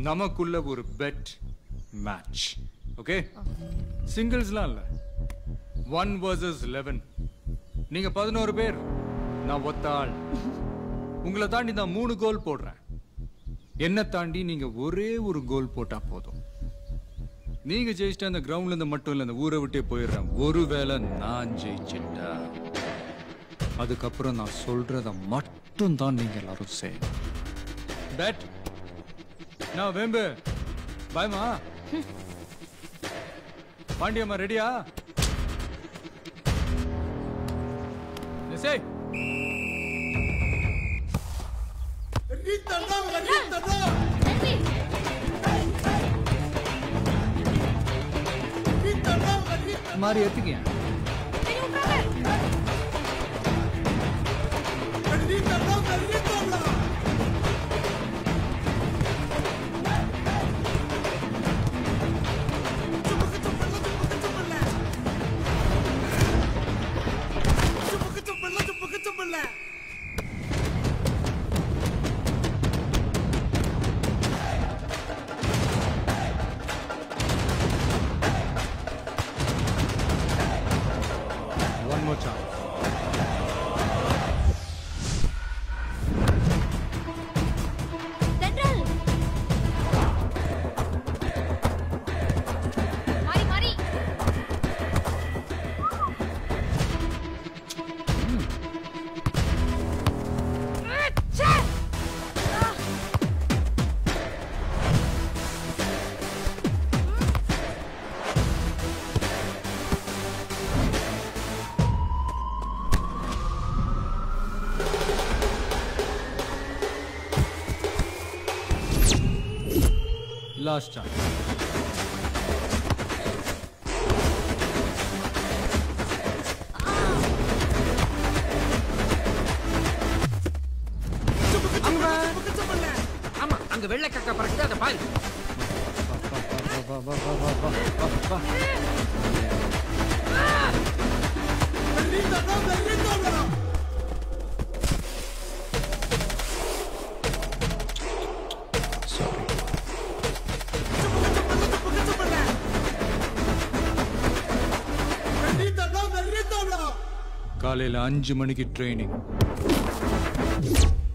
நமக்குள்ள ஒரு bet match okay சிங்கிள்ஸ்லாம் இல்ல ஒன் வர்சஸ் லெவன் நீங்க பதினோரு பேர் நான் ஒத்த ஆள் உங்களை தாண்டி நான் மூணு கோல் போடுறேன் என்ன தாண்டி நீங்க ஒரே ஒரு கோல் போட்டா போதும் நீங்க ஜெயிச்சிட்டு அந்த கிரவுண்ட்ல இருந்து மட்டும் இல்ல அந்த ஊரை விட்டே போயிடுறேன் ஒருவேளை நான் ஜெயிச்சிட்டா அதுக்கப்புறம் நான் சொல்றத மட்டும் தான் நீங்க எல்லாரும் செய்யணும் பேட் நான் வேம்பு பாய்மா பாண்டியம்மா ரெடியா சே மாதிரி எடுத்துக்கியா One more chance. தென்றல் மாறி மாறி ச்சே! Last chance. ஆமா அங்க வெள்ளை கக்கா பறக்குது அதை பாரு வா, வா, வா, வா, வா, வா, வா, வா. Sorry. காலையில அஞ்சு மணிக்கு ட்ரைனிங்